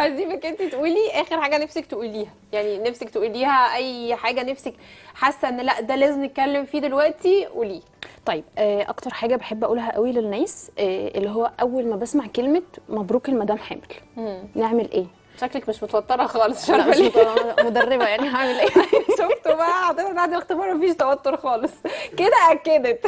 هسيبك انت تقولي اخر حاجه نفسك تقوليها يعني نفسك تقوليها اي حاجه نفسك حاسه ان لا ده لازم نتكلم فيه دلوقتي قوليه طيب آه، اكتر حاجه بحب اقولها قوي للناس آه، اللي هو اول ما بسمع كلمه مبروك المدام حامل نعمل ايه شكلك مش متوتره خالص مش لا عارفه مش ليه مت- مدربه يعني هعمل ايه شفتوا بقى حضرتك بعد الاختبار مفيش توتر خالص كده اكدت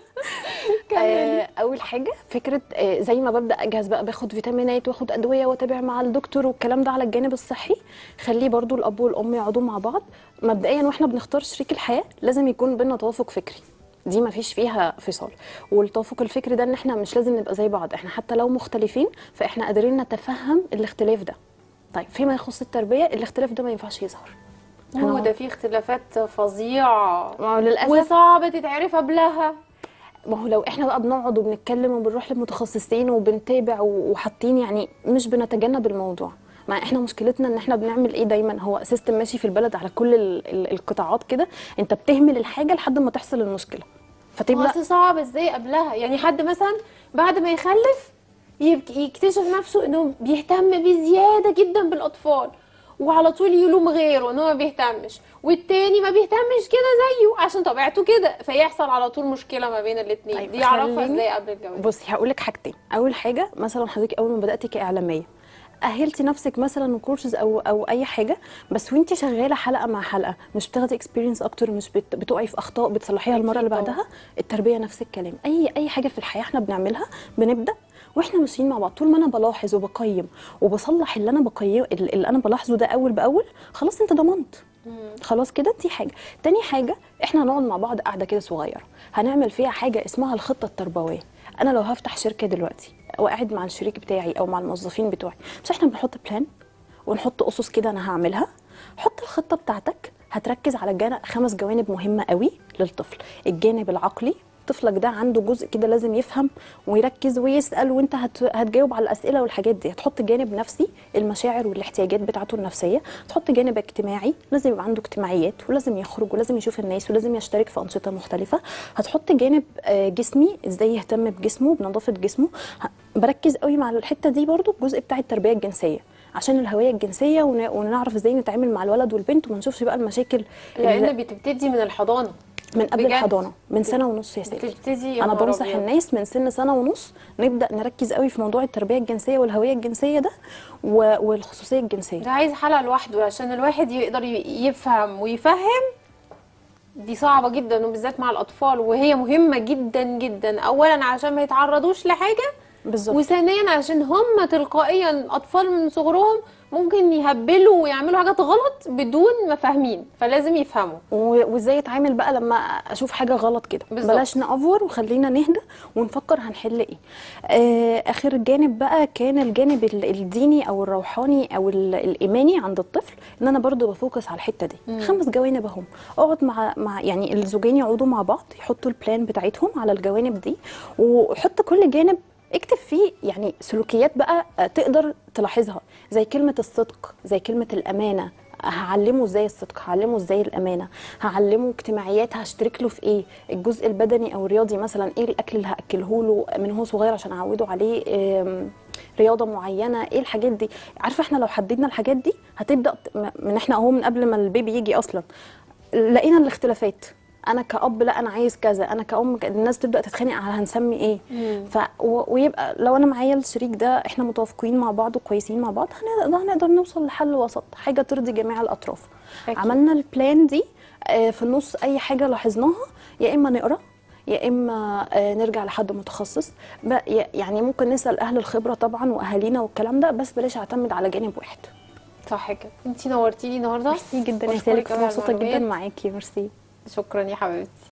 كملي آه، اول حاجه فكره آه، زي ما ببدا اجهز بقى باخد فيتامينات واخد ادويه واتابع مع الدكتور والكلام ده على الجانب الصحي خليه برضو الاب والام يقعدوا مع بعض مبدئيا واحنا بنختار شريك الحياه لازم يكون بينا توافق فكري دي ما فيش فيها فصال والتوافق الفكري ده ان احنا مش لازم نبقى زي بعض احنا حتى لو مختلفين فاحنا قادرين نتفهم الاختلاف ده طيب فيما يخص التربيه الاختلاف ده ما ينفعش يظهر هو ده في اختلافات فظيعه ما هو للاسف وصعب تتعرف قبلها ما هو لو احنا بقى بنقعد وبنتكلم وبنروح لمتخصصين وبنتابع و- وحاطين يعني مش بنتجنب الموضوع ما احنا مشكلتنا ان احنا بنعمل ايه دايما هو سيستم ماشي في البلد على كل ال- ال- القطاعات كده انت بتهمل الحاجه لحد ما تحصل المشكله فتبدا بس صعب ازاي قبلها يعني حد مثلا بعد ما يخلف يبك- يكتشف نفسه انه بيهتم بزياده جدا بالاطفال وعلى طول يلوم غيره ان هو ما بيهتمش والتاني ما بيهتمش كده زيه عشان طبيعته كده فيحصل على طول مشكله ما بين الاثنين طيب، دي يعرفها خليني- ازاي قبل الجواز بصي هقول لك حاجتين اول حاجه مثلا حضرتك اول ما بداتي كاعلاميه اهلتي نفسك مثلا كورسز او او اي حاجه بس وانت شغاله حلقه مع حلقه مش بتاخدي اكسبيرينس اكتر مش بت- بتقعي في اخطاء بتصلحيها المره اللي أكيد طبعاً. بعدها التربيه نفس الكلام اي اي حاجه في الحياه احنا بنعملها بنبدا واحنا ماشيين مع بعض طول ما انا بلاحظ وبقيم وبصلح اللي انا بقيم اللي انا بلاحظه ده اول باول خلاص انت ضمنت خلاص كده دي حاجه تاني حاجه احنا هنقعد مع بعض قاعده كده صغيره هنعمل فيها حاجه اسمها الخطه التربويه انا لو هفتح شركه دلوقتي وقاعد مع الشريك بتاعي او مع الموظفين بتوعي مش احنا بنحط بلان ونحط اسس كده انا هعملها حط الخطه بتاعتك هتركز على جانب خمس جوانب مهمه قوي للطفل الجانب العقلي طفلك ده عنده جزء كده لازم يفهم ويركز ويسال وانت هت... هتجاوب على الاسئله والحاجات دي هتحط جانب نفسي المشاعر والاحتياجات بتاعته النفسيه تحط جانب اجتماعي لازم يبقى عنده اجتماعيات ولازم يخرج ولازم يشوف الناس ولازم يشترك في انشطه مختلفه هتحط جانب آه، جسمي ازاي يهتم بجسمه بنظافه جسمه ه- بركز قوي مع الحته دي برضو الجزء بتاع التربيه الجنسيه عشان الهويه الجنسيه ون- ونعرف ازاي نتعامل مع الولد والبنت وما نشوفش بقى المشاكل اللي لان بتبتدي من الحضانه من قبل بجد؟ الحضانه من سنه ونص يا ستي بتبتدي يا انا نهار بنصح أبيض. الناس من سن سنه ونص نبدا نركز قوي في موضوع التربيه الجنسيه والهويه الجنسيه ده و- والخصوصيه الجنسيه ده عايز حلقه لوحده عشان الواحد يقدر ي- يفهم ويفهم دي صعبة جدا وبالذات مع الأطفال وهي مهمة جدا جدا أولا عشان ما يتعرضوش لحاجة بالظبط وثانيا عشان هم تلقائيا أطفال من صغرهم ممكن يهبلوا ويعملوا حاجات غلط بدون ما فاهمين فلازم يفهموا و- وازاي اتعامل بقى لما اشوف حاجه غلط كده بالظبط. بلاش نأفور وخلينا نهدى ونفكر هنحل ايه آه اخر جانب بقى كان الجانب ال- الديني او الروحاني او ال- الايماني عند الطفل ان انا برضو بفوكس على الحته دي خمس جوانب اهم اقعد مع مع يعني الزوجين يقعدوا مع بعض يحطوا البلان بتاعتهم على الجوانب دي وحط كل جانب اكتب فيه يعني سلوكيات بقى آه، تقدر تلاحظها زي كلمه الصدق زي كلمه الامانه هعلمه ازاي الصدق هعلمه ازاي الامانه هعلمه اجتماعيات هشترك له في ايه الجزء البدني او الرياضي مثلا ايه الاكل اللي هاكله له من هو صغير عشان اعوده عليه آم، رياضه معينه ايه الحاجات دي عارفه احنا لو حددنا الحاجات دي هتبدا ت- م- من احنا اهو من قبل ما البيبي يجي اصلا لقينا الاختلافات انا كأب لا انا عايز كذا انا كأم ك- الناس تبدا تتخانق على هنسمي ايه ف و- ويبقى لو انا معايا الشريك ده احنا متوافقين مع بعض وكويسين مع بعض هنقدر, هنقدر نوصل لحل وسط حاجه ترضي جميع الاطراف أكيد. عملنا البلان دي آه، في النص اي حاجه لاحظناها يا اما نقرا يا اما آه، نرجع لحد متخصص ب- ي- يعني ممكن نسال اهل الخبره طبعا واهالينا والكلام ده بس بلاش اعتمد على جانب واحد صح كده انتي نورتيني النهارده ميرسي جدا يا بشكرك سالك أوي على مبسوطه جدا المعلومات. معاكي ميرسي شكرا يا حبيبتي